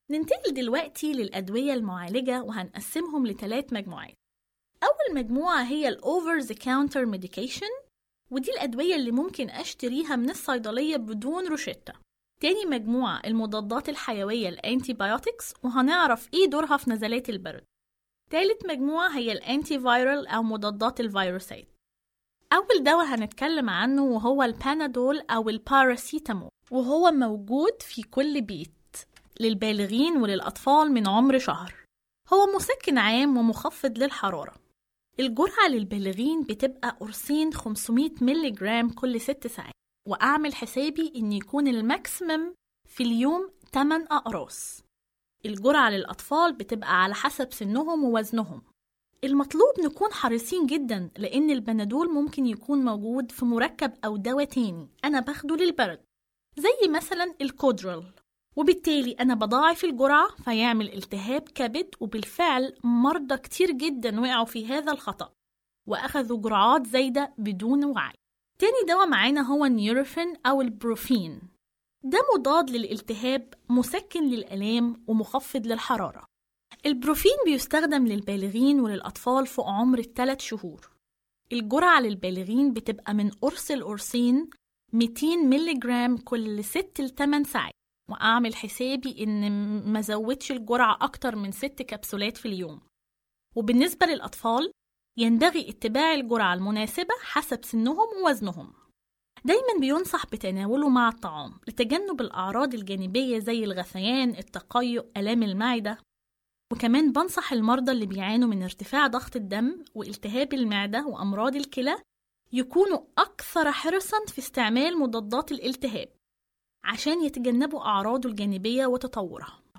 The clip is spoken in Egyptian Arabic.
ننتقل دلوقتي للأدوية المعالجة وهنقسمهم لثلاث مجموعات أول مجموعة هي الأوفر ذا كاونتر ميديكيشن ودي الأدوية اللي ممكن أشتريها من الصيدلية بدون روشتة تاني مجموعة المضادات الحيوية الأنتي بايوتكس وهنعرف إيه دورها في نزلات البرد تالت مجموعة هي الأنتي فايرال أو مضادات الفيروسات أول دواء هنتكلم عنه وهو البانادول أو الباراسيتامول وهو موجود في كل بيت للبالغين وللأطفال من عمر شهر هو مسكن عام ومخفض للحرارة الجرعة للبالغين بتبقى قرصين 500 ملي جرام كل ست ساعات وأعمل حسابي إن يكون الماكسيمم في اليوم 8 أقراص الجرعة للأطفال بتبقى على حسب سنهم ووزنهم المطلوب نكون حريصين جدا لأن البنادول ممكن يكون موجود في مركب أو دواء تاني أنا باخده للبرد زي مثلا الكودرل وبالتالي أنا بضاعف الجرعة فيعمل التهاب كبد وبالفعل مرضى كتير جدا وقعوا في هذا الخطأ وأخذوا جرعات زايدة بدون وعي تاني دواء معانا هو النيوروفين أو البروفين ده مضاد للالتهاب مسكن للآلام ومخفض للحرارة البروفين بيستخدم للبالغين وللأطفال فوق عمر الثلاث شهور الجرعة للبالغين بتبقى من قرص القرصين 200 ملي جرام كل 6 ل 8 ساعات وأعمل حسابي إن ما زودش الجرعة أكتر من 6 كبسولات في اليوم وبالنسبة للأطفال ينبغي اتباع الجرعة المناسبة حسب سنهم ووزنهم دايما بينصح بتناوله مع الطعام لتجنب الأعراض الجانبية زي الغثيان التقيؤ آلام المعدة وكمان بنصح المرضى اللي بيعانوا من ارتفاع ضغط الدم والتهاب المعدة وأمراض الكلى يكونوا أكثر حرصا في استعمال مضادات الالتهاب عشان يتجنبوا أعراضه الجانبية وتطورها